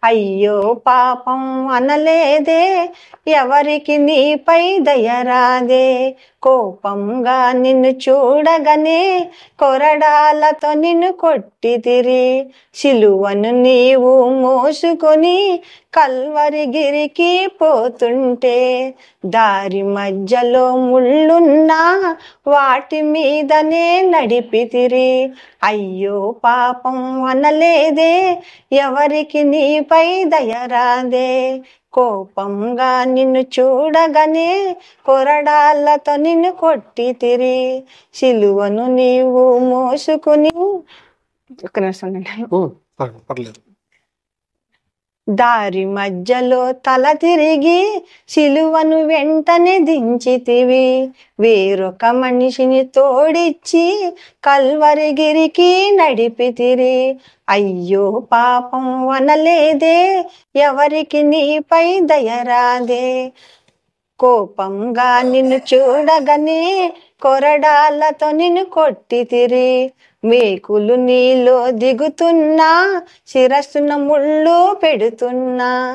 అయ్యో పాపం అనలేదే ఎవరికి నీపై దయరాదే కోపంగా నిన్ను చూడగానే కొరడాలతో నిన్ను కొట్టితిరి సిలువను నీవు మోసుకొని కల్వరిగిరికి పోతుంటే దారి మధ్యలో ముళ్ళున్నా వాటి మీదనే నడిపితిరి అయ్యో పాపం అనలేదే ఎవరికి నీపై దయరాదే కోపంగా నిన్ను చూడగానే కొరడాలతో నిన్ను కొట్టితిరి సిలువను నీవు మోసుకుని ఒక నిమిషం ఉండండి. ఉమ్, పర్లేదు, పర్లేదు దారి మధ్యలో తల తిరిగి సిలువను వెంటనే దించితివి వేరొక మనిషిని తోడిచ్చి కల్వరిగిరికి నడిపితిరి అయ్యో పాపం అనలేదే ఎవరికి నీపై దయరాదే కోపంగా నిన్ను చూడగానే కొరడాలతో నిన్ను కొట్టితిరి మేకులు నీలో దిగుతున్నా శిరస్సున ముళ్ళు పెడుతున్నా